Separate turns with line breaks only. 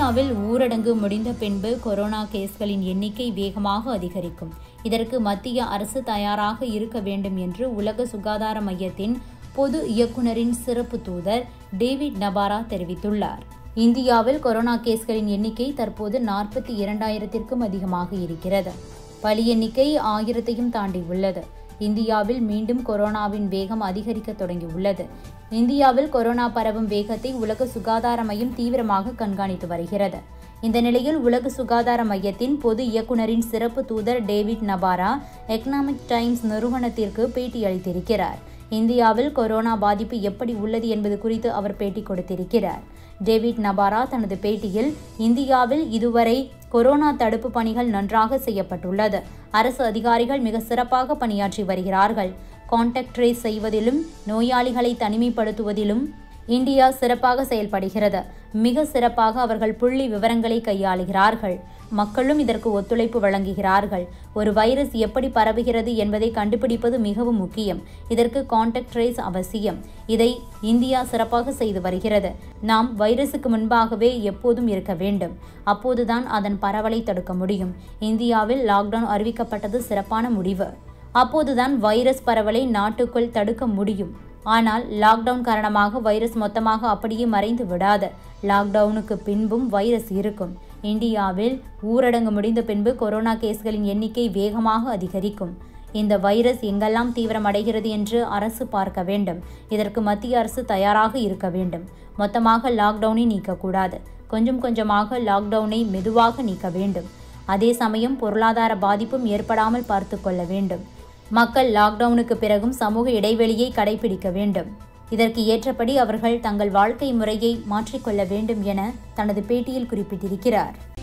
இந்தியாவில் ஊரடங்கு முடிந்த பின்பு கொரோனா கேஸ்களின் எண்ணிக்கை வேகமாக அதிகரிக்கும் இதற்கு மத்திய அரசு தயாராக இருக்க வேண்டும் என்று உலக சுகாதார மையத்தின் பொது இயக்குநரின் சிறப்பு தூதர் டேவிட் நபாரா தெரிவித்துள்ளார் இந்தியாவில் கொரோனா கேஸ்களின் எண்ணிக்கை தற்போது நாற்பத்தி இரண்டாயிரத்திற்கும் அதிகமாக இருக்கிறது பலி எண்ணிக்கை ஆயிரத்தையும் தாண்டி உள்ளது இந்தியாவில் மீண்டும் கொரோனாவின் வேகம் அதிகரிக்க தொடங்கியுள்ளது இந்தியாவில் கொரோனா பரவும் வேகத்தை உலக சுகாதார மையம் தீவிரமாக கண்காணித்து வருகிறது இந்த நிலையில் உலக சுகாதார மையத்தின் பொது இயக்குநரின் சிறப்பு தூதர் டேவிட் நபாரா எக்கனாமிக் டைம்ஸ் நிறுவனத்திற்கு பேட்டியளித்திருக்கிறார் இந்தியாவில் கொரோனா பாதிப்பு எப்படி உள்ளது என்பது குறித்து அவர் பேட்டி கொடுத்திருக்கிறார் டேவிட் நபாரா தனது பேட்டியில் இந்தியாவில் இதுவரை கொரோனா தடுப்பு பணிகள் நன்றாக செய்யப்பட்டுள்ளது அரசு அதிகாரிகள் மிக சிறப்பாக பணியாற்றி வருகிறார்கள் கான்டாக்ட் ட்ரேஸ் செய்வதிலும் நோயாளிகளை தனிமைப்படுத்துவதிலும் இந்தியா சிறப்பாக செயல்படுகிறது மிக சிறப்பாக அவர்கள் புள்ளி விவரங்களை கையாளுகிறார்கள் மக்களும் இதற்கு ஒத்துழைப்பு வழங்குகிறார்கள் ஒரு வைரஸ் எப்படி பரவுகிறது என்பதை கண்டுபிடிப்பது மிகவும் முக்கியம் இதற்கு கான்டாக்ட் ட்ரேஸ் அவசியம் இதை இந்தியா சிறப்பாக செய்து வருகிறது நாம் வைரஸுக்கு முன்பாகவே எப்போதும் இருக்க வேண்டும் அப்போதுதான் அதன் பரவலை தடுக்க முடியும் இந்தியாவில் லாக்டவுன் அறிவிக்கப்பட்டது சிறப்பான முடிவு அப்போதுதான் வைரஸ் பரவலை நாட்டுக்குள் தடுக்க முடியும் ஆனால் லாக்டவுன் காரணமாக வைரஸ் மொத்தமாக அப்படியே மறைந்து விடாது லாக்டவுனுக்கு பின்பும் வைரஸ் இருக்கும் இந்தியாவில் ஊரடங்கு முடிந்த பின்பு கொரோனா கேஸ்களின் எண்ணிக்கை வேகமாக அதிகரிக்கும் இந்த வைரஸ் எங்கெல்லாம் தீவிரமடைகிறது என்று அரசு பார்க்க வேண்டும் இதற்கு மத்திய அரசு தயாராக இருக்க வேண்டும் மொத்தமாக லாக்டவுனை நீக்கக்கூடாது கொஞ்சம் கொஞ்சமாக லாக்டவுனை மெதுவாக நீக்க வேண்டும் அதே சமயம் பொருளாதார பாதிப்பும் ஏற்படாமல் பார்த்து கொள்ள வேண்டும் மக்கள் லாக்டவுனுக்கு பிறகும் சமூக இடைவெளியை கடைபிடிக்க வேண்டும் இதற்கு ஏற்றபடி அவர்கள் தங்கள் வாழ்க்கை முறையை மாற்றிக்கொள்ள வேண்டும் என தனது பேட்டியில் குறிப்பிட்டிருக்கிறார்